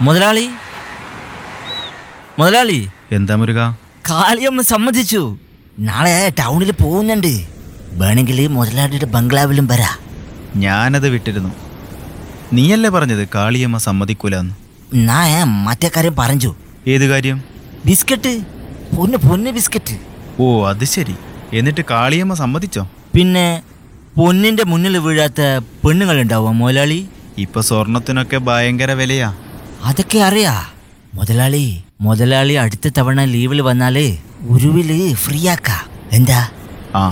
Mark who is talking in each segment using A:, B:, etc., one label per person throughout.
A: മുതലാളി മുതലാളി
B: എന്താ മുരുക
A: കാളിയമ്മ സമ്മതിച്ചു നാളെ ടൗണിൽ പോകുന്നുണ്ട് വേണമെങ്കിൽ മുതലാളിയുടെ ബംഗ്ലാവിലും വരാ
B: ഞാനത് വിട്ടിരുന്നു നീയല്ലേ പറഞ്ഞത് കാളിയമ്മ സമ്മതിക്കൂലെന്ന്
A: ഞാൻ മറ്റേ കാര്യം പറഞ്ഞു
B: ഏത് കാര്യം
A: ബിസ്ക്കറ്റ് പൊന്ന് പൊന്ന് ബിസ്ക്കറ്റ്
B: ഓ അത് ശരി എന്നിട്ട് കാളിയമ്മ സമ്മതിച്ചോ
A: പിന്നെ പൊന്നിന്റെ മുന്നിൽ വീഴാത്ത പെണ്ണുങ്ങളുണ്ടാവും മുതലാളി
B: ഇപ്പൊ സ്വർണത്തിനൊക്കെ ഭയങ്കര വിലയാ
A: അതൊക്കെ അറിയാ മുതലാളി മുതലാളി അടുത്ത തവണ ലീവിൽ വന്നാല് ഉരുവില് ഫ്രീ ആക്ക എന്താ
B: ആ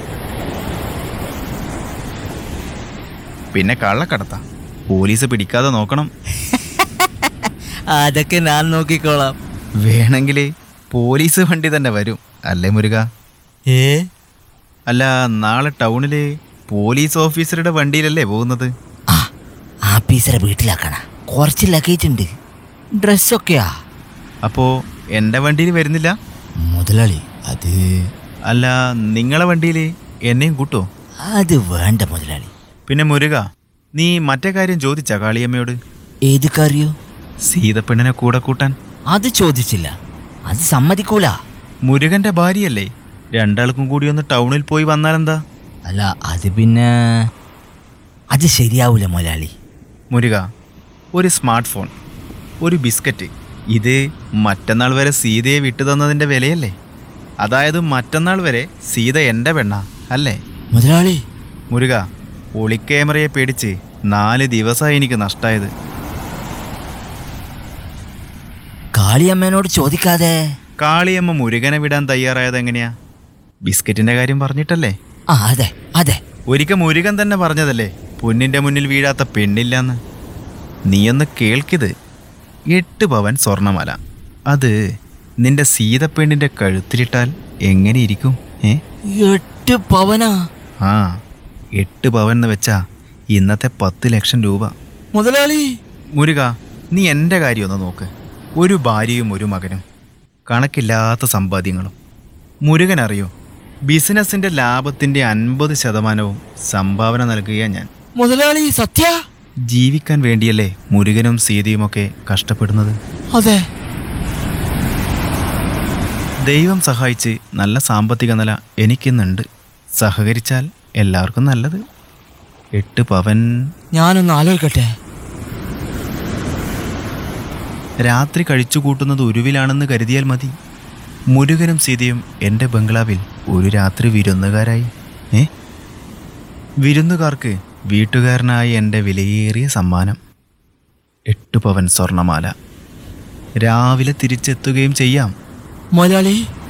B: പിന്നെ കള്ളക്കടത്ത പോലീസ് പിടിക്കാതെ നോക്കണം
A: അതൊക്കെ ഞാൻ നോക്കിക്കോളാം
B: വേണമെങ്കിൽ പോലീസ് വണ്ടി തന്നെ വരും അല്ലേ മുരുക
A: ഏ
B: അല്ല നാളെ ടൗണില് പോലീസ് ഓഫീസറുടെ വണ്ടിയിലല്ലേ പോകുന്നത്
A: ആ ആപ്പീസറെ വീട്ടിലാക്കണ കുറച്ച് ലഗേജ് ഉണ്ട് ഡ്രസ്സൊക്കെയാ
B: അപ്പോ എൻ്റെ വണ്ടിയിൽ വരുന്നില്ല
A: മുതലാളി അത്
B: അല്ല നിങ്ങളെ വണ്ടിയിൽ എന്നെയും കൂട്ടോ
A: അത് വേണ്ട മുതലാളി
B: പിന്നെ മുരുക നീ മറ്റേ കാര്യം ചോദിച്ചാ കാളിയമ്മയോട്
A: ഏത് കാര്യോ
B: സീതപ്പെണ്ണിനെ കൂടെ കൂട്ടാൻ
A: അത് ചോദിച്ചില്ല അത് സമ്മതിക്കൂല
B: മുരുകന്റെ ഭാര്യയല്ലേ രണ്ടാൾക്കും കൂടി ഒന്ന് ടൗണിൽ പോയി വന്നാലെന്താ
A: അല്ല അത് പിന്നെ അത് ശരിയാവൂല മുതലാളി
B: മുരുക ഒരു സ്മാർട്ട് ഫോൺ ഒരു ബിസ്ക്കറ്റ് ഇത് മറ്റന്നാൾ വരെ സീതയെ വിട്ടു തന്നതിൻ്റെ വിലയല്ലേ അതായത് മറ്റന്നാൾ വരെ സീത എൻ്റെ പെണ്ണ അല്ലേ
A: മുതലാളി
B: മുരുക ഒളിക്യാമറയെ പേടിച്ച് നാല് ദിവസമായി എനിക്ക് നഷ്ടമായത്
A: കാളിയമ്മേനോട് ചോദിക്കാതെ
B: കാളിയമ്മ മുരുകനെ വിടാൻ തയ്യാറായത് എങ്ങനെയാ ബിസ്ക്കറ്റിന്റെ കാര്യം പറഞ്ഞിട്ടല്ലേ
A: ആ അതെ അതെ
B: ഒരിക്കൽ മുരുകൻ തന്നെ പറഞ്ഞതല്ലേ പൊന്നിന്റെ മുന്നിൽ വീഴാത്ത പെണ്ണില്ലാന്ന് നീയൊന്ന് കേൾക്കിത് എട്ട് പവൻ സ്വർണമല അത് നിന്റെ സീതപ്പെണ്ണിന്റെ കഴുത്തിലിട്ടാൽ എങ്ങനെയിരിക്കും ഏ
A: എട്ട് പവനാ
B: ആ എട്ട് പവൻ എന്ന് വെച്ചാ ഇന്നത്തെ പത്ത് ലക്ഷം രൂപ
A: മുതലാളി
B: മുരുക നീ എൻ്റെ കാര്യം ഒന്ന് നോക്ക് ഒരു ഭാര്യയും ഒരു മകനും കണക്കില്ലാത്ത സമ്പാദ്യങ്ങളും മുരുകൻ അറിയോ ബിസിനസിൻ്റെ ലാഭത്തിൻ്റെ അൻപത് ശതമാനവും സംഭാവന നൽകുക ഞാൻ
A: മുതലാളി സത്യ
B: ജീവിക്കാൻ വേണ്ടിയല്ലേ മുരുകനും സീതയുമൊക്കെ കഷ്ടപ്പെടുന്നത്
A: അതെ
B: ദൈവം സഹായിച്ച് നല്ല സാമ്പത്തിക നില എനിക്കിന്നുണ്ട് സഹകരിച്ചാൽ എല്ലാവർക്കും നല്ലത് എട്ട് പവൻ
A: ഞാനൊന്ന് ആലോചിക്കട്ടെ
B: രാത്രി കഴിച്ചു കൂട്ടുന്നത് ഉരുവിലാണെന്ന് കരുതിയാൽ മതി മുരുകനും സീതയും എൻ്റെ ബംഗ്ലാവിൽ ഒരു രാത്രി വിരുന്നുകാരായി ഏ വിരുന്നുകാർക്ക് വീട്ടുകാരനായ എൻ്റെ വിലയേറിയ സമ്മാനം എട്ട് പവൻ സ്വർണമാല രാവിലെ തിരിച്ചെത്തുകയും ചെയ്യാം
A: മുതലാളി